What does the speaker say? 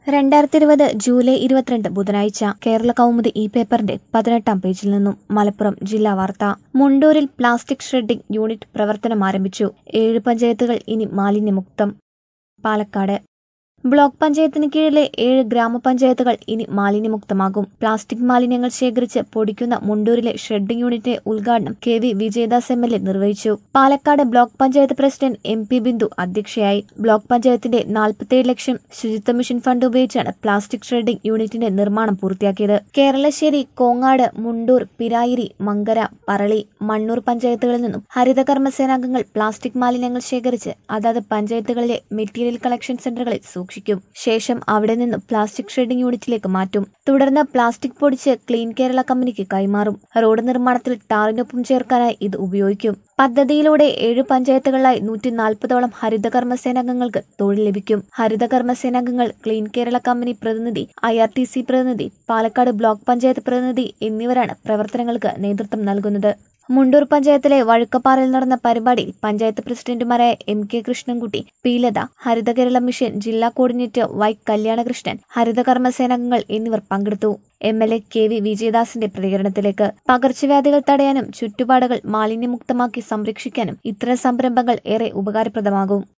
രണ്ടായിരത്തി ഇരുപത് ജൂലൈ ഇരുപത്തിരണ്ട് ബുധനാഴ്ച കേരള കൗമുദി ഈ പേപ്പറിന്റെ പതിനെട്ടാം പേജിൽ നിന്നും മലപ്പുറം ജില്ലാ വാർത്ത മുണ്ടൂരിൽ പ്ലാസ്റ്റിക് ഷ്രെഡിംഗ് യൂണിറ്റ് പ്രവർത്തനം ആരംഭിച്ചു ഏഴ് പഞ്ചായത്തുകൾ ഇനി മാലിന്യമുക്തം പാലക്കാട് ബ്ലോക്ക് പഞ്ചായത്തിന് കീഴിലെ ഏഴ് ഗ്രാമപഞ്ചായത്തുകൾ ഇനി മാലിന്യമുക്തമാകും പ്ലാസ്റ്റിക് മാലിന്യങ്ങൾ ശേഖരിച്ച് പൊടിക്കുന്ന മുണ്ടൂരിലെ ഷ്രെഡിംഗ് യൂണിറ്റിന്റെ ഉദ്ഘാടനം K V Vijayadas M L A നിർവഹിച്ചു Palakkad block panchayat president M P Bindu അധ്യക്ഷയായി ബ്ലോക്ക് പഞ്ചായത്തിന്റെ നാൽപ്പത്തിയേഴ് ലക്ഷം ശുചിത്വ മിഷൻ ഫണ്ട് ഉപയോഗിച്ചാണ് പ്ലാസ്റ്റിക് ഷ്രെഡിംഗ് യൂണിറ്റിന്റെ നിർമ്മാണം പൂർത്തിയാക്കിയത് കേരളശ്ശേരി കോങ്ങാട് മുണ്ടൂർ പിരായിരി മങ്കര പറളി മണ്ണൂർ പഞ്ചായത്തുകളിൽ നിന്നും ഹരിതകർമ്മസേനാംഗങ്ങൾ പ്ലാസ്റ്റിക് മാലിന്യങ്ങൾ ശേഖരിച്ച് അതത് പഞ്ചായത്തുകളിലെ മെറ്റീരിയൽ കളക്ഷൻ സെന്ററുകളിൽ സൂക്ഷിക്കും ശേഷം അവിടെ നിന്ന് പ്ലാസ്റ്റിക് ഷ്രെഡിംഗ് യൂണിറ്റിലേക്ക് മാറ്റും തുടർന്ന് പ്ലാസ്റ്റിക് പൊടിച്ച് ക്ലീൻ കേരള കമ്പനിക്ക് കൈമാറും റോഡ് നിർമ്മാണത്തിൽ ടാറിനൊപ്പം ചേർക്കാനായി ഇത് ഉപയോഗിക്കും പദ്ധതിയിലൂടെ ഏഴ് പഞ്ചായത്തുകളിലായി നൂറ്റി നാൽപ്പതോളം ഹരിതകർമ്മ സേനാംഗങ്ങൾക്ക് തൊഴിൽ ലഭിക്കും ഹരിതകർമ്മ സേനാംഗങ്ങൾ ക്ലീൻ കേരള കമ്പനി പ്രതിനിധി ഐ ആർ ടി സി പ്രതിനിധി പാലക്കാട് ബ്ലോക്ക് പഞ്ചായത്ത് പ്രതിനിധി എന്നിവരാണ് പ്രവർത്തനങ്ങൾക്ക് നേതൃത്വം നൽകുന്നത് മുണ്ടൂർ പഞ്ചായത്തിലെ വഴുക്കപ്പാറയിൽ നടന്ന പരിപാടിയിൽ പഞ്ചായത്ത് പ്രസിഡന്റുമാരായ M K Krishnankutty P Latha Haritha Kerala mission ജില്ലാ കോർഡിനേറ്റർ വൈ കല്യാണകൃഷ്ണൻ ഹരിതകർമ്മ സേനാംഗങ്ങൾ എന്നിവർ പങ്കെടുത്തു M L A K V വിജയദാസിന്റെ പ്രതികരണത്തിലേക്ക് പകർച്ചവ്യാധികൾ തടയാനും ചുറ്റുപാടുകൾ മാലിന്യമുക്തമാക്കി സംരക്ഷിക്കാനും ഇത്തരം സംരംഭങ്ങൾ ഏറെ ഉപകാരപ്രദമാകും